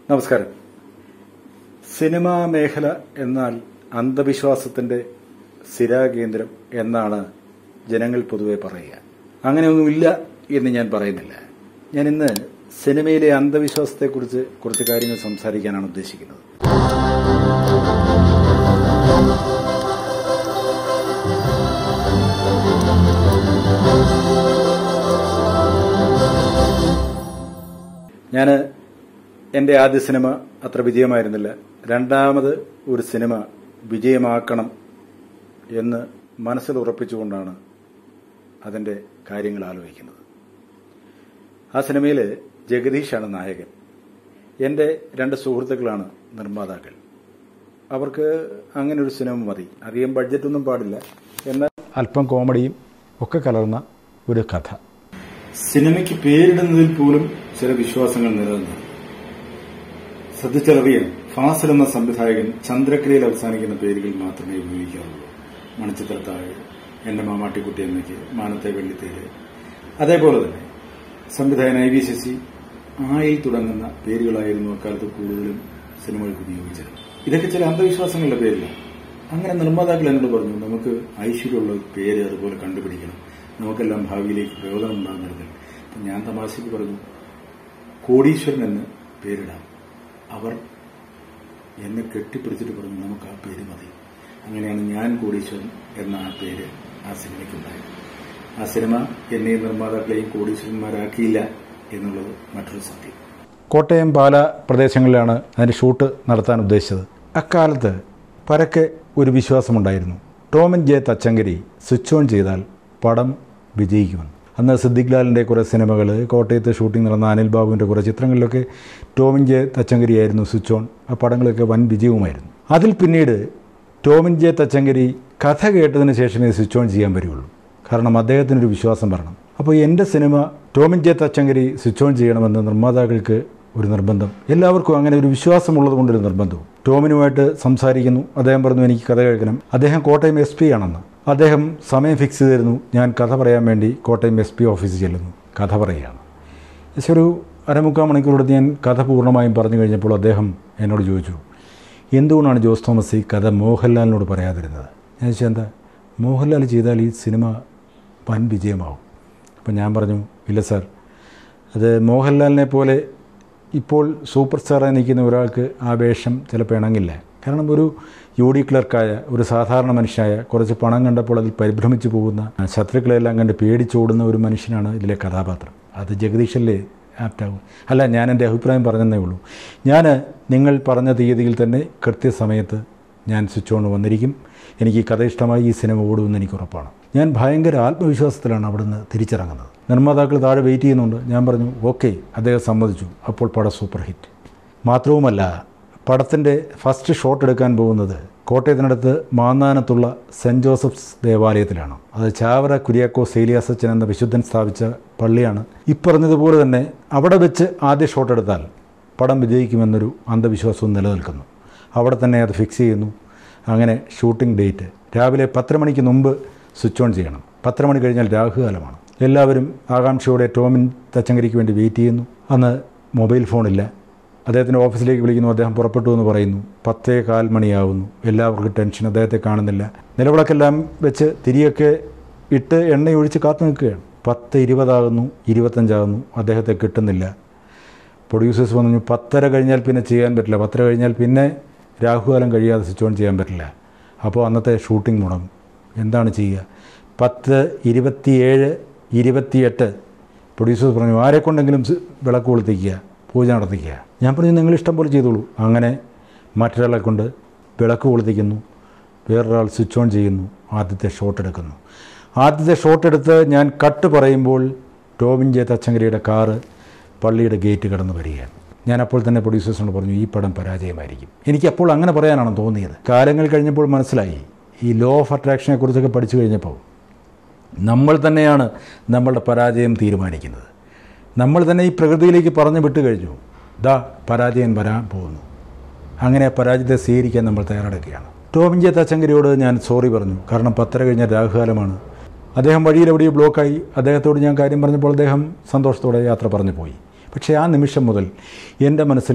നമസ്കാരം സിനിമാ മേഖല എന്നാൽ അന്ധവിശ്വാസത്തിന്റെ സ്ഥിരാകേന്ദ്രം എന്നാണ് ജനങ്ങൾ പൊതുവെ പറയുക അങ്ങനെയൊന്നുമില്ല എന്ന് ഞാൻ പറയുന്നില്ല ഞാൻ ഇന്ന് സിനിമയിലെ അന്ധവിശ്വാസത്തെക്കുറിച്ച് കുറച്ച് കാര്യങ്ങൾ സംസാരിക്കാനാണ് ഉദ്ദേശിക്കുന്നത് ഞാൻ എൻ്റെ ആദ്യ സിനിമ അത്ര വിജയമായിരുന്നില്ല രണ്ടാമത് ഒരു സിനിമ വിജയമാക്കണം എന്ന് മനസ്സിൽ ഉറപ്പിച്ചുകൊണ്ടാണ് അതിൻ്റെ കാര്യങ്ങൾ ആലോചിക്കുന്നത് ആ സിനിമയിൽ ജഗദീഷാണ് നായകൻ എൻ്റെ രണ്ട് സുഹൃത്തുക്കളാണ് നിർമ്മാതാക്കൾ അവർക്ക് അങ്ങനെ ഒരു സിനിമ മതി അധികം ബഡ്ജറ്റൊന്നും പാടില്ല എന്നാൽ അല്പം കോമഡിയും ഒക്കെ കലർന്ന ഒരു കഥ സിനിമയ്ക്ക് പേരിടുന്നതിൽ പോലും ചില വിശ്വാസങ്ങൾ നിലനിന്നു ശ്രദ്ധിച്ചറിയാൻ ഫാസിൽ എന്ന സംവിധായകൻ ചന്ദ്രക്രിയയിൽ അവസാനിക്കുന്ന പേരുകൾ മാത്രമേ ഉപയോഗിക്കാറുള്ളൂ മണിച്ചിത്രത്താഴ് എന്റെ മാമാട്ടിക്കുട്ടി എന്നയ്ക്ക് മാനത്തെ വെള്ളിത്തേര് അതേപോലെ തന്നെ സംവിധായകൻ ഐ വി ശശി ആയിൽ തുടങ്ങുന്ന പേരുകളായിരുന്നു അക്കാലത്ത് കൂടുതലും സിനിമകൾക്ക് ഉപയോഗിച്ചത് ഇതൊക്കെ ചില അന്ധവിശ്വാസങ്ങളുടെ പേരിലാണ് അങ്ങനെ നിർമ്മാതാക്കൾ എന്നോട് പറഞ്ഞു നമുക്ക് ഐശ്വര്യമുള്ള പേര് അതുപോലെ കണ്ടുപിടിക്കണം നമുക്കെല്ലാം ഭാവിയിലേക്ക് പ്രയോജനം ഉണ്ടാകുന്നത് അപ്പം ഞാൻ തമാശയ്ക്ക് പറഞ്ഞു കോടീശ്വരൻ എന്ന് പേരിടാം അവർ എന്നെ കെട്ടിപ്പിടിച്ചിട്ട് പറഞ്ഞു നമുക്ക് ആ പേര് മതി അങ്ങനെയാണ് ഞാൻ കോടീശ്വരൻ എന്ന ആ പേര് ആ സിനിമയ്ക്കുണ്ടായത് ആ സിനിമ എന്നെയും നിർമ്മാതാക്കളെയും കോടീശ്വരന്മാരാക്കിയില്ല എന്നുള്ളത് മറ്റൊരു സത്യം കോട്ടയം പാല പ്രദേശങ്ങളിലാണ് അതിന്റെ ഷൂട്ട് നടത്താൻ ഉദ്ദേശിച്ചത് അക്കാലത്ത് പരക്കെ ഒരു വിശ്വാസമുണ്ടായിരുന്നു Tomin J Thachankary switch on ചെയ്താൽ പടം വിജയിക്കുമെന്ന് അന്ന് സിദ്ദിഖ് ലാലിൻ്റെ കുറേ സിനിമകൾ കോട്ടയത്ത് ഷൂട്ടിംഗ് നടന്ന അനിൽ ബാബുവിൻ്റെ കുറേ ചിത്രങ്ങളിലൊക്കെ ടോമിൻ ജെ തച്ചങ്കരിയായിരുന്നു സ്വിച്ച് ഓൺ ആ പടങ്ങളൊക്കെ വൻ വിജയവുമായിരുന്നു അതിൽ പിന്നീട് ടോമിൻ ജെ തച്ചങ്കരി കഥ കേട്ടതിന് ശേഷമേ സ്വിച്ച് ഓൺ ചെയ്യാൻ വരികയുള്ളൂ കാരണം അദ്ദേഹത്തിനൊരു വിശ്വാസം വരണം അപ്പോൾ എൻ്റെ cinema Tomin J Thachankary switch on ചെയ്യണമെന്ന് നിർമ്മാതാക്കൾക്ക് ഒരു നിർബന്ധം എല്ലാവർക്കും അങ്ങനെ ഒരു വിശ്വാസമുള്ളത് കൊണ്ടൊരു നിർബന്ധവും ടോമിനുമായിട്ട് സംസാരിക്കുന്നു അദ്ദേഹം പറഞ്ഞു എനിക്ക് കഥ കേൾക്കണം അദ്ദേഹം കോട്ടയം എസ് പി ആണെന്ന് അദ്ദേഹം സമയം ഫിക്സ് ചെയ്തിരുന്നു ഞാൻ കഥ പറയാൻ വേണ്ടി കോട്ടയം എസ് പി ഓഫീസിൽ ചെല്ലുന്നു കഥ പറയുകയാണ് ഏകദേശം ഒരു അരമുക്കാൽ മണിക്കൂറെടുത്ത് ഞാൻ കഥ പൂർണ്ണമായും പറഞ്ഞു കഴിഞ്ഞപ്പോൾ അദ്ദേഹം എന്നോട് ചോദിച്ചു എന്തുകൊണ്ടാണ് ജോസ് തോമസ് ഈ കഥ മോഹൻലാലിനോട് പറയാതിരുന്നത് ഞാൻ ചോദിച്ചാൽ എന്താ മോഹൻലാൽ ചെയ്താൽ ഈ സിനിമ വൻ വിജയമാവും അപ്പം ഞാൻ പറഞ്ഞു ഇല്ല സാർ അത് മോഹൻലാലിനെ പോലെ ഇപ്പോൾ സൂപ്പർ സ്റ്റാറായി നിൽക്കുന്ന ഒരാൾക്ക് ആ വേഷം ചിലപ്പോൾ ഇണങ്ങില്ല കാരണം ഒരു യു ഡി ക്ലർക്കായ ഒരു സാധാരണ മനുഷ്യനായ കുറച്ച് പണം കണ്ടപ്പോൾ അതിൽ പരിഭ്രമിച്ചു പോകുന്ന ശത്രുക്കളെല്ലാം കണ്ട് പേടിച്ചോടുന്ന ഒരു മനുഷ്യനാണ് ഇതിലെ കഥാപാത്രം അത് ജഗദീഷല്ലേ ആപ്റ്റാകും അല്ല ഞാൻ എൻ്റെ അഭിപ്രായം പറഞ്ഞതേ ഉള്ളൂ ഞാൻ നിങ്ങൾ പറഞ്ഞ തീയതിയിൽ തന്നെ കൃത്യസമയത്ത് ഞാൻ സ്വിച്ച് ഓൺ വന്നിരിക്കും എനിക്ക് ഈ കഥ ഇഷ്ടമായി ഈ സിനിമ ഓടുമെന്ന് എനിക്ക് ഉറപ്പാണ് ഞാൻ ഭയങ്കര ആത്മവിശ്വാസത്തിലാണ് അവിടുന്ന് തിരിച്ചിറങ്ങുന്നത് നിർമ്മാതാക്കൾ താഴെ വെയിറ്റ് ചെയ്യുന്നുണ്ട് ഞാൻ പറഞ്ഞു ഓക്കെ അദ്ദേഹം സമ്മതിച്ചു അപ്പോൾ പടം സൂപ്പർ ഹിറ്റ് മാത്രവുമല്ല പടത്തിൻ്റെ ഫസ്റ്റ് ഷോട്ട് എടുക്കാൻ പോകുന്നത് കോട്ടയത്തിനടുത്ത് മാന്നാനത്തുള്ള സെൻറ് ജോസഫ്സ് ദേവാലയത്തിലാണ് അത് ചാവറ കുര്യാക്കോ സേലിയാസച്ചൻ എന്ന വിശുദ്ധൻ സ്ഥാപിച്ച പള്ളിയാണ് ഇപ്പറഞ്ഞതുപോലെ തന്നെ അവിടെ വെച്ച് ആദ്യ ഷോട്ട് എടുത്താൽ പടം വിജയിക്കുമെന്നൊരു അന്ധവിശ്വാസവും നിലനിൽക്കുന്നു അവിടെ തന്നെ അത് ഫിക്സ് ചെയ്യുന്നു അങ്ങനെ ഷൂട്ടിംഗ് ഡേറ്റ് രാവിലെ പത്തര മണിക്ക് മുമ്പ് സ്വിച്ച് ഓൺ ചെയ്യണം പത്തര മണി കഴിഞ്ഞാൽ രാഹുകാലമാണ് എല്ലാവരും ആകാംക്ഷയോടെ ടോമിൻ തച്ചങ്കരിക്ക് വേണ്ടി വെയിറ്റ് ചെയ്യുന്നു അന്ന് മൊബൈൽ ഫോണില്ല അദ്ദേഹത്തിൻ്റെ ഓഫീസിലേക്ക് വിളിക്കുന്നു അദ്ദേഹം പുറപ്പെട്ടു എന്ന് പറയുന്നു പത്തേ കാൽ മണിയാവുന്നു എല്ലാവർക്കും ടെൻഷൻ അദ്ദേഹത്തെ കാണുന്നില്ല നിലവിളക്കെല്ലാം വെച്ച് തിരിയൊക്കെ ഇട്ട് എണ്ണയൊഴിച്ച് കാത്തു നിൽക്കുകയാണ് പത്ത് ഇരുപതാകുന്നു ഇരുപത്തഞ്ചാകുന്നു അദ്ദേഹത്തെ കിട്ടുന്നില്ല പ്രൊഡ്യൂസേഴ്സ് പറഞ്ഞു പത്തര കഴിഞ്ഞാൽ പിന്നെ ചെയ്യാൻ പറ്റില്ല പത്തര കഴിഞ്ഞാൽ പിന്നെ രാഹുകാലം കഴിയാതെ സ്വിച്ച് ഓൺ ചെയ്യാൻ പറ്റില്ല അപ്പോൾ അന്നത്തെ ഷൂട്ടിംഗ് മുടങ്ങും എന്താണ് ചെയ്യുക പത്ത് ഇരുപത്തിയേഴ് ഇരുപത്തിയെട്ട് പ്രൊഡ്യൂസേഴ്സ് പറഞ്ഞു ആരെക്കൊണ്ടെങ്കിലും വിളക്ക് കൊളുത്തിക്കുക പൂജ നടത്തിക്കുക ഞാൻ പറഞ്ഞു നിങ്ങൾ ഇഷ്ടം പോലെ ചെയ്തോളൂ അങ്ങനെ മറ്റൊരാളെ കൊണ്ട് വിളക്ക് കൊളുത്തിക്കുന്നു വേറൊരാൾ സ്വിച്ച് ഓൺ ചെയ്യുന്നു ആദ്യത്തെ ഷോട്ട് എടുക്കുന്നു ആദ്യത്തെ ഷോട്ട് എടുത്ത് ഞാൻ കട്ട് പറയുമ്പോൾ ടോബിൻ ജെ തച്ചങ്കരിയുടെ കാറ് പള്ളിയുടെ ഗേറ്റ് കടന്നു വരികയാണ് ഞാൻ അപ്പോൾ തന്നെ പ്രൊഡ്യൂസേഴ്സിനോട് പറഞ്ഞു ഈ പടം പരാജയമായിരിക്കും എനിക്ക് അപ്പോൾ അങ്ങനെ പറയാനാണ് തോന്നിയത് കാലങ്ങൾ കഴിഞ്ഞപ്പോൾ മനസ്സിലായി ഈ ലോ ഓഫ് അട്രാക്ഷനെ കുറിച്ചൊക്കെ പഠിച്ചു കഴിഞ്ഞപ്പോൾ നമ്മൾ തന്നെയാണ് നമ്മളുടെ പരാജയം തീരുമാനിക്കുന്നത് നമ്മൾ തന്നെ ഈ പ്രകൃതിയിലേക്ക് പറഞ്ഞു വിട്ടു കഴിഞ്ഞു ദാ പരാജയം വരാൻ പോകുന്നു അങ്ങനെ ആ പരാജയത്തെ സ്വീകരിക്കാൻ നമ്മൾ തയ്യാറെടുക്കുകയാണ് ടോമിൻ ജെ തച്ചങ്കരിയോട് ഞാൻ സോറി പറഞ്ഞു കാരണം പത്തര കഴിഞ്ഞ രാഹുകാലമാണ് അദ്ദേഹം വഴിയിലെവിടെയോ ബ്ലോക്കായി അദ്ദേഹത്തോട് ഞാൻ കാര്യം പറഞ്ഞപ്പോൾ അദ്ദേഹം സന്തോഷത്തോടെ യാത്ര പറഞ്ഞു പോയി പക്ഷേ ആ നിമിഷം മുതൽ എൻ്റെ മനസ്സിൽ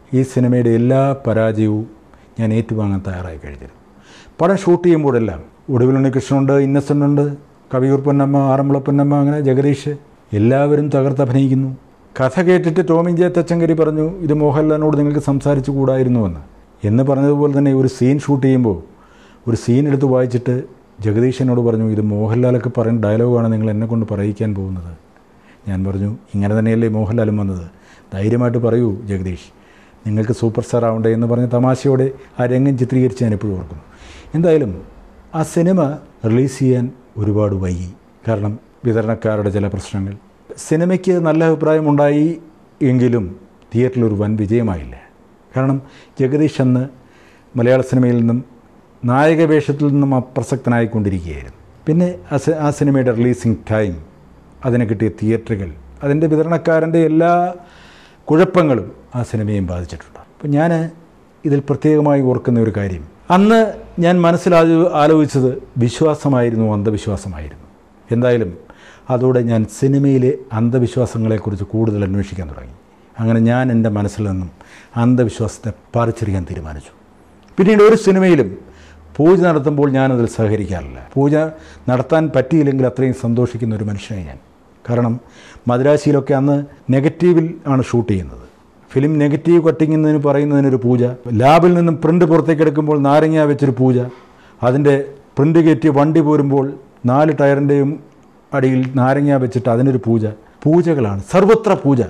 ഈ സിനിമയുടെ എല്ലാ പരാജയവും ഞാൻ ഏറ്റുവാങ്ങാൻ തയ്യാറായി കഴിഞ്ഞിരുന്നു പടം ഷൂട്ട് ചെയ്യുമ്പോഴെല്ലാം ഒടുവിൽ ഉണ്ണികൃഷ്ണനുണ്ട് ഇന്നസെൻ്റ് ഉണ്ട് കവിയൂർ പൊന്നമ്മ ആറന്മുള പൊന്നമ്മ അങ്ങനെ ജഗദീഷ് എല്ലാവരും തകർത്ത് അഭിനയിക്കുന്നു കഥ കേട്ടിട്ട് ടോമിൻ ജെ തച്ചങ്കരി പറഞ്ഞു ഇത് മോഹൻലാലിനോട് നിങ്ങൾക്ക് സംസാരിച്ചു കൂടായിരുന്നുവെന്ന് എന്ന് പറഞ്ഞതുപോലെ തന്നെ ഒരു സീൻ ഷൂട്ട് ചെയ്യുമ്പോൾ ഒരു സീൻ എടുത്ത് വായിച്ചിട്ട് ജഗദീശനോട് പറഞ്ഞു ഇത് മോഹൻലാലൊക്കെ പറയുന്ന ഡയലോഗാണ് നിങ്ങൾ എന്നെ കൊണ്ട് പറയിക്കാൻ പോകുന്നത് ഞാൻ പറഞ്ഞു ഇങ്ങനെ തന്നെയല്ലേ മോഹൻലാലും വന്നത് ധൈര്യമായിട്ട് പറയൂ ജഗദീഷ് നിങ്ങൾക്ക് സൂപ്പർ സ്റ്റാർ ആവണ്ടേ എന്ന് പറഞ്ഞ തമാശയോടെ ആ രംഗം ചിത്രീകരിച്ച് ഞാൻ എപ്പോഴും ഓർക്കുന്നു എന്തായാലും ആ സിനിമ റിലീസ് ചെയ്യാൻ ഒരുപാട് വൈകി കാരണം വിതരണക്കാരുടെ ചില പ്രശ്നങ്ങൾ സിനിമയ്ക്ക് നല്ല അഭിപ്രായമുണ്ടായി എങ്കിലും തിയേറ്ററിൽ ഒരു വൻ വിജയമായില്ല കാരണം ജഗദീഷ് അന്ന് മലയാള സിനിമയിൽ നിന്നും നായക വേഷത്തിൽ നിന്നും അപ്രസക്തനായിക്കൊണ്ടിരിക്കുകയായിരുന്നു പിന്നെ ആ സി- ആ സിനിമയുടെ റിലീസിങ് ടൈം അതിന് കിട്ടിയ തിയേറ്ററുകൾ അതിൻ്റെ വിതരണക്കാരൻ്റെ എല്ലാ കുഴപ്പങ്ങളും ആ സിനിമയും ബാധിച്ചിട്ടുണ്ട് അപ്പം ഞാൻ ഇതിൽ പ്രത്യേകമായി ഓർക്കുന്ന ഒരു കാര്യം അന്ന് ഞാൻ മനസ്സിലാ ആലോചിച്ചത് വിശ്വാസമായിരുന്നു അന്ധവിശ്വാസമായിരുന്നു എന്തായാലും അതോടെ ഞാൻ സിനിമയിലെ അന്ധവിശ്വാസങ്ങളെക്കുറിച്ച് കൂടുതൽ അന്വേഷിക്കാൻ തുടങ്ങി അങ്ങനെ ഞാൻ എൻ്റെ മനസ്സിൽ നിന്നും അന്ധവിശ്വാസത്തെ പറിച്ചെറിയാൻ തീരുമാനിച്ചു പിന്നീട് ഒരു സിനിമയിലും പൂജ നടത്തുമ്പോൾ ഞാനതിൽ സഹകരിക്കാറില്ല പൂജ നടത്താൻ പറ്റിയില്ലെങ്കിൽ അത്രയും സന്തോഷിക്കുന്ന ഒരു മനുഷ്യനായി ഞാൻ കാരണം മദ്രാശിയിലൊക്കെ അന്ന് നെഗറ്റീവിൽ ആണ് ഷൂട്ട് ചെയ്യുന്നത് ഫിലിം നെഗറ്റീവ് കട്ടിങ്ങിന് പറയുന്നതിനൊരു പൂജ ലാബിൽ നിന്നും പ്രിൻ്റ് പുറത്തേക്ക് എടുക്കുമ്പോൾ നാരങ്ങ വെച്ചൊരു പൂജ അതിൻ്റെ പ്രിൻ്റ് കയറ്റി വണ്ടി പോരുമ്പോൾ നാല് ടയറിൻ്റെയും അടിയിൽ നാരങ്ങ വെച്ചിട്ട് അതിനൊരു പൂജ പൂജകളാണ് സർവത്ര പൂജ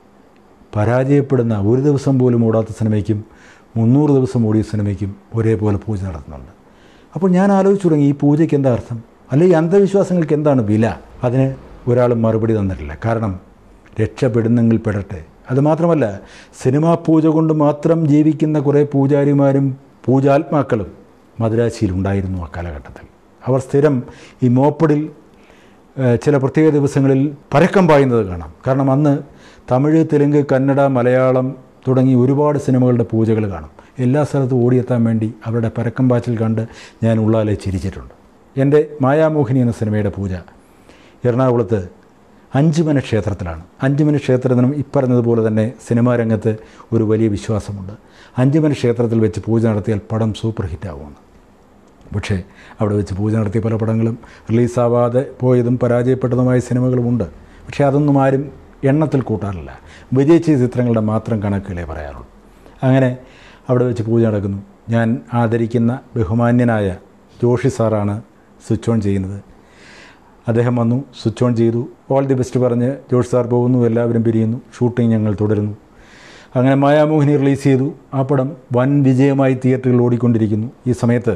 പരാജയപ്പെടുന്ന ഒരു ദിവസം പോലും ഓടാത്ത സിനിമയ്ക്കും മുന്നൂറ് ദിവസം ഓടിയ സിനിമയ്ക്കും ഒരേപോലെ പൂജ നടത്തുന്നുണ്ട് അപ്പോൾ ഞാൻ ആലോചിച്ചു തുടങ്ങി ഈ പൂജയ്ക്ക് എന്താ അർത്ഥം അല്ലെങ്കിൽ അന്ധവിശ്വാസങ്ങൾക്ക് എന്താണ് വില അതിന് ഒരാളും മറുപടി തന്നിട്ടില്ല കാരണം രക്ഷപ്പെടുന്നെങ്കിൽ പെടട്ടെ അതുമാത്രമല്ല സിനിമാ പൂജ കൊണ്ട് മാത്രം ജീവിക്കുന്ന കുറേ പൂജാരിമാരും പൂജാത്മാക്കളും മദ്രാശിയിൽ ഉണ്ടായിരുന്നു ആ കാലഘട്ടത്തിൽ അവർ സ്ഥിരം ഈ മോപ്പടിൽ ഏഹ് ചില പ്രത്യേക ദിവസങ്ങളിൽ പരക്കം പായുന്നത് കാണാം കാരണം അന്ന് തമിഴ് തെലുങ്ക് കന്നഡ മലയാളം തുടങ്ങി ഒരുപാട് സിനിമകളുടെ പൂജകൾ കാണും എല്ലാ സ്ഥലത്തും ഓടിയെത്താൻ വേണ്ടി അവരുടെ പരക്കം പാച്ചിൽ കണ്ട് ഞാൻ ഉള്ളാലെ ചിരിച്ചിട്ടുണ്ട് എൻ്റെ മായാമോഹിനി എന്ന സിനിമയുടെ പൂജ എറണാകുളത്ത് അഞ്ചുമന ക്ഷേത്രത്തിലാണ് അഞ്ചുമന ക്ഷേത്രത്തിനും ഇപ്പറഞ്ഞതുപോലെ തന്നെ സിനിമാ രംഗത്ത് ഒരു വലിയ വിശ്വാസമുണ്ട് അഞ്ചുമന ക്ഷേത്രത്തിൽ വെച്ച് പൂജ നടത്തിയാൽ പടം സൂപ്പർ ഹിറ്റാവുമെന്ന് പക്ഷേ അവിടെ വെച്ച് പൂജ നടത്തിയ പല പടങ്ങളും റിലീസാവാതെ പോയതും പരാജയപ്പെട്ടതുമായ സിനിമകളുമുണ്ട് പക്ഷേ അതൊന്നും ആരും എണ്ണത്തിൽ കൂട്ടാറില്ല വിജയിച്ച ചിത്രങ്ങളുടെ മാത്രം കണക്കുകളെ പറയാറുള്ളൂ അങ്ങനെ അവിടെ വെച്ച് പൂജ നടക്കുന്നു ഞാൻ ആദരിക്കുന്ന ബഹുമാന്യനായ ജോഷി സാറാണ് സ്വിച്ച് ഓൺ ചെയ്യുന്നത് അദ്ദേഹം വന്നു സ്വിച്ച് ഓൺ ചെയ്തു ഓൾ ദി ബെസ്റ്റ് പറഞ്ഞ് ജോഷ് സാർ പോകുന്നു എല്ലാവരും പിരിയുന്നു ഷൂട്ടിംഗ് ഞങ്ങൾ തുടരുന്നു അങ്ങനെ മായാമോഹിനി റിലീസ് ചെയ്തു ആ പടം വൻ വിജയമായി തിയേറ്ററുകളിൽ ഓടിക്കൊണ്ടിരിക്കുന്നു ഈ സമയത്ത്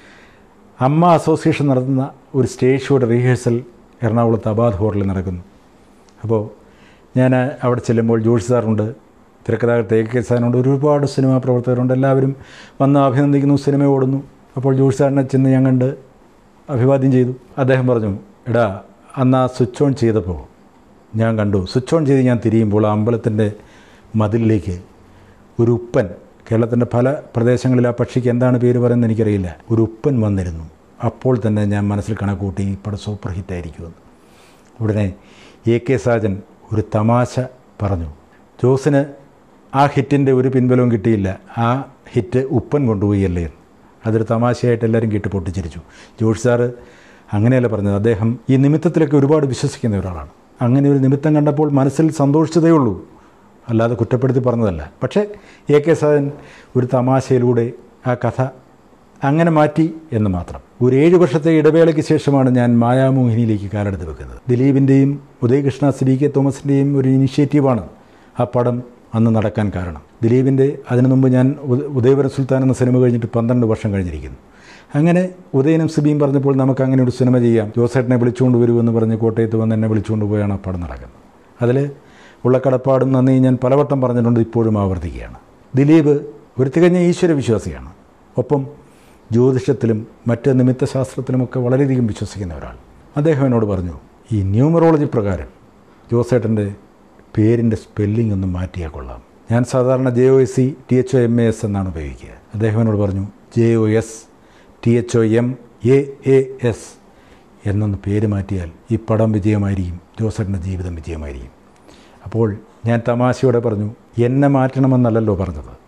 അമ്മ അസോസിയേഷൻ നടത്തുന്ന ഒരു സ്റ്റേജ് ഷോയുടെ റിഹേഴ്സൽ എറണാകുളത്ത് അബാദ് ഹോട്ടലിൽ നടക്കുന്നു അപ്പോൾ ഞാൻ അവിടെ ചെല്ലുമ്പോൾ ജോഷി സാറുണ്ട് തിരക്കഥാകൃത്ത് എ കെ സാറിനുണ്ട് ഒരുപാട് സിനിമാ പ്രവർത്തകരുണ്ട് എല്ലാവരും വന്ന് അഭിനന്ദിക്കുന്നു സിനിമ ഓടുന്നു അപ്പോൾ ജോഷി സാറിനെ ചെന്ന് ഞാൻ കണ്ട് അഭിവാദ്യം ചെയ്തു അദ്ദേഹം പറഞ്ഞു എടാ അന്ന് ആ സ്വിച്ച് ഓൺ ചെയ്തപ്പോൾ ഞാൻ കണ്ടു സ്വിച്ച് ഓൺ ചെയ്ത് ഞാൻ തിരിയുമ്പോൾ ആ അമ്പലത്തിൻ്റെ മതിലിലേക്ക് ഒരു ഉപ്പൻ കേരളത്തിൻ്റെ പല പ്രദേശങ്ങളിൽ ആ പക്ഷിക്ക് എന്താണ് പേര് പറയുന്നത് എനിക്കറിയില്ല ഒരു ഉപ്പൻ വന്നിരുന്നു അപ്പോൾ തന്നെ ഞാൻ മനസ്സിൽ കണക്കൂട്ടി ഈ പടം സൂപ്പർ ഹിറ്റായിരിക്കുമെന്ന് ഉടനെ എ കെ സാജൻ ഒരു തമാശ പറഞ്ഞു ജോസിന് ആ ഹിറ്റിൻ്റെ ഒരു പിൻബലവും കിട്ടിയില്ല ആ ഹിറ്റ് ഉപ്പൻ കൊണ്ടുപോയല്ലേ എന്ന് അതൊരു തമാശയായിട്ട് എല്ലാവരും കേട്ട് പൊട്ടിച്ചിരിച്ചു ജോഷ് സാറ് അങ്ങനെയല്ല പറഞ്ഞത് അദ്ദേഹം ഈ നിമിത്തത്തിലൊക്കെ ഒരുപാട് വിശ്വസിക്കുന്ന ഒരാളാണ് അങ്ങനെ ഒരു നിമിത്തം കണ്ടപ്പോൾ മനസ്സിൽ സന്തോഷിച്ചതേ ഉള്ളൂ അല്ലാതെ കുറ്റപ്പെടുത്തി പറഞ്ഞതല്ല പക്ഷേ എ കെ സാജൻ ഒരു തമാശയിലൂടെ ആ കഥ അങ്ങനെ മാറ്റി എന്ന് മാത്രം ഒരു ഏഴ് വർഷത്തെ ഇടവേളയ്ക്ക് ശേഷമാണ് ഞാൻ മായാമോഹിനിയിലേക്ക് കാലെടുത്ത് വെക്കുന്നത് ദിലീപിൻ്റെയും ഉദയകൃഷ്ണ ശ്രീ കെ തോമസിൻ്റെയും ഒരു ഇനിഷ്യേറ്റീവാണ് ആ പടം അന്ന് നടക്കാൻ കാരണം ദിലീപിൻ്റെ അതിനു മുമ്പ് ഞാൻ ഉദ- ഉദയവരം സുൽത്താൻ എന്ന സിനിമ കഴിഞ്ഞിട്ട് പന്ത്രണ്ട് വർഷം കഴിഞ്ഞിരിക്കുന്നു അങ്ങനെ ഉദയനും സിബിയും പറഞ്ഞപ്പോൾ നമുക്ക് അങ്ങനെ ഒരു സിനിമ ചെയ്യാം ജോസേട്ടനെ വിളിച്ചുകൊണ്ട് വരുമെന്ന് പറഞ്ഞ് കോട്ടയത്ത് വന്ന് എന്നെ വിളിച്ചുകൊണ്ട് പോയാണ് ആ പടം നടക്കുന്നത് അതിൽ ഉള്ള കടപ്പാടും നന്ദി ഞാൻ പലവട്ടം പറഞ്ഞിട്ടുണ്ട് ഇപ്പോഴും ആവർത്തിക്കുകയാണ് ദിലീപ് ഒരു തികഞ്ഞ ഈശ്വര വിശ്വാസിയാണ് ഒപ്പം ജ്യോതിഷത്തിലും മറ്റ് നിമിത്തശാസ്ത്രത്തിലുമൊക്കെ വളരെയധികം വിശ്വസിക്കുന്ന ഒരാൾ അദ്ദേഹം എന്നോട് പറഞ്ഞു ഈ ന്യൂമറോളജി പ്രകാരം ജോസേട്ടൻ്റെ പേരിൻ്റെ സ്പെല്ലിംഗ് ഒന്ന് മാറ്റിയാൽ കൊള്ളാം ഞാൻ സാധാരണ J O S C T H O M A S എന്നാണ് ഉപയോഗിക്കുക അദ്ദേഹം എന്നോട് പറഞ്ഞു J O S T H O M A A S എന്നൊന്ന് പേര് മാറ്റിയാൽ ഈ പടം വിജയമായിരിക്കും ജോസേട്ടൻ്റെ ജീവിതം വിജയമായിരിക്കും അപ്പോൾ ഞാൻ തമാശയോടെ പറഞ്ഞു എന്നെ മാറ്റണമെന്നല്ലല്ലോ പറഞ്ഞത്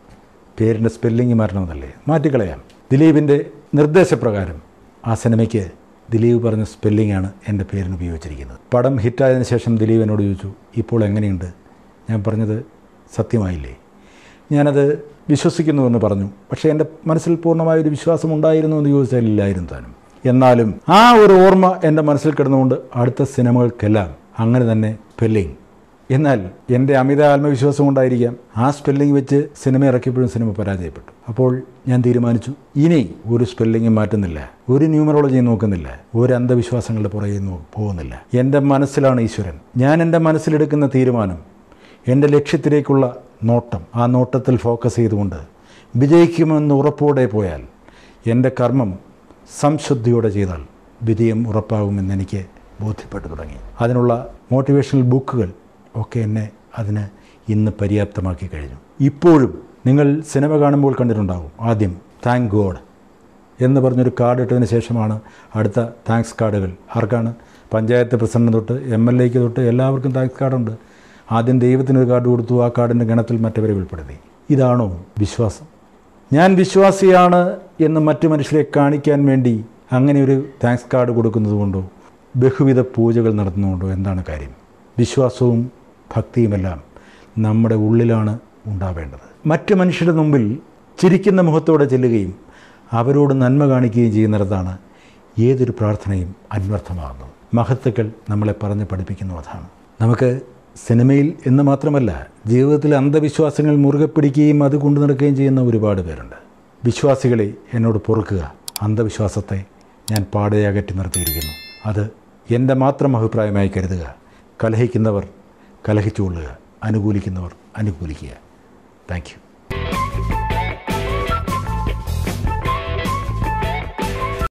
പേരിൻ്റെ സ്പെല്ലിംഗ് മാറ്റണമെന്നല്ലേ മാറ്റിക്കളയാം ദിലീപിൻ്റെ നിർദ്ദേശപ്രകാരം ആ സിനിമയ്ക്ക് ദിലീപ് പറഞ്ഞ സ്പെല്ലിംഗാണ് എൻ്റെ പേരിന് ഉപയോഗിച്ചിരിക്കുന്നത് പടം ഹിറ്റായതിനു ശേഷം ദിലീപ് എന്നോട് ചോദിച്ചു ഇപ്പോൾ എങ്ങനെയുണ്ട് ഞാൻ പറഞ്ഞത് സത്യമായില്ലേ ഞാനത് വിശ്വസിക്കുന്നുവെന്ന് പറഞ്ഞു പക്ഷേ എൻ്റെ മനസ്സിൽ പൂർണ്ണമായൊരു വിശ്വാസം ഉണ്ടായിരുന്നു എന്ന് ചോദിച്ചാൽ ഇല്ലായിരുന്നു താനും എന്നാലും ആ ഒരു ഓർമ്മ എൻ്റെ മനസ്സിൽ കിടന്നുകൊണ്ട് അടുത്ത സിനിമകൾക്കെല്ലാം അങ്ങനെ തന്നെ സ്പെല്ലിംഗ് എന്നാൽ എൻ്റെ അമിത ആത്മവിശ്വാസം കൊണ്ടായിരിക്കാം ആ സ്പെല്ലിംഗ് വെച്ച് സിനിമ ഇറക്കിയപ്പോഴും സിനിമ പരാജയപ്പെട്ടു അപ്പോൾ ഞാൻ തീരുമാനിച്ചു ഇനി ഒരു സ്പെല്ലിംഗ് മാറ്റുന്നില്ല ഒരു ന്യൂമറോളജിയും നോക്കുന്നില്ല ഒരു അന്ധവിശ്വാസങ്ങളുടെ പുറകെ നോ- പോകുന്നില്ല എൻ്റെ മനസ്സിലാണ് ഈശ്വരൻ ഞാൻ എൻ്റെ മനസ്സിലെടുക്കുന്ന തീരുമാനം എൻ്റെ ലക്ഷ്യത്തിലേക്കുള്ള നോട്ടം ആ നോട്ടത്തിൽ ഫോക്കസ് ചെയ്തുകൊണ്ട് വിജയിക്കുമെന്ന് ഉറപ്പോടെ പോയാൽ എൻ്റെ കർമ്മം സംശുദ്ധിയോടെ ചെയ്താൽ വിജയം ഉറപ്പാകുമെന്ന് എനിക്ക് ബോധ്യപ്പെട്ടു തുടങ്ങി അതിനുള്ള മോട്ടിവേഷണൽ ബുക്കുകൾ ഒക്കെ എന്നെ അതിന് ഇന്ന് പര്യാപ്തമാക്കി കഴിഞ്ഞു ഇപ്പോഴും നിങ്ങൾ സിനിമ കാണുമ്പോൾ കണ്ടിട്ടുണ്ടാകും ആദ്യം താങ്ക് ഗോഡ് എന്ന് പറഞ്ഞൊരു കാർഡ് ഇട്ടതിന് ശേഷമാണ് അടുത്ത താങ്ക്സ് കാർഡുകൾ ആർക്കാണ് പഞ്ചായത്ത് പ്രസിഡന്റ് തൊട്ട് എം എൽ എക്ക് തൊട്ട് എല്ലാവർക്കും താങ്ക്സ് കാർഡുണ്ട് ആദ്യം ദൈവത്തിനൊരു കാർഡ് കൊടുത്തു ആ കാർഡിൻ്റെ ഗണത്തിൽ മറ്റവരെ ഉൾപ്പെടുത്തി ഇതാണോ വിശ്വാസം ഞാൻ വിശ്വാസിയാണ് എന്ന് മറ്റു മനുഷ്യരെ കാണിക്കാൻ വേണ്ടി അങ്ങനെ ഒരു താങ്ക്സ് കാർഡ് കൊടുക്കുന്നത് കൊണ്ടോ ബഹുവിധ പൂജകൾ നടത്തുന്നതുകൊണ്ടോ എന്താണ് കാര്യം വിശ്വാസവും ഭക്തിയുമെല്ലാം നമ്മുടെ ഉള്ളിലാണ് ഉണ്ടാവേണ്ടത് മറ്റു മനുഷ്യരുടെ മുമ്പിൽ ചിരിക്കുന്ന മുഖത്തോടെ ചെല്ലുകയും അവരോട് നന്മ കാണിക്കുകയും ചെയ്യുന്നിടത്താണ് ഏതൊരു പ്രാർത്ഥനയും അന്വർത്ഥമാകുന്നത് മഹത്തുക്കൾ നമ്മളെ പറഞ്ഞ് പഠിപ്പിക്കുന്നു അതാണ് നമുക്ക് സിനിമയിൽ എന്ന് മാത്രമല്ല ജീവിതത്തിൽ അന്ധവിശ്വാസങ്ങൾ മുറുകെ പിടിക്കുകയും അത് കൊണ്ടു നടക്കുകയും ചെയ്യുന്ന ഒരുപാട് പേരുണ്ട് വിശ്വാസികളെ എന്നോട് പൊറുക്കുക അന്ധവിശ്വാസത്തെ ഞാൻ പാടെ അകറ്റി നിർത്തിയിരിക്കുന്നു അത് എൻ്റെ മാത്രം അഭിപ്രായമായി കരുതുക കലഹിക്കുന്നവർ കലഹിച്ചുകൊള്ളുക അനുകൂലിക്കുന്നവർ അനുകൂലിക്കുക താങ്ക് യു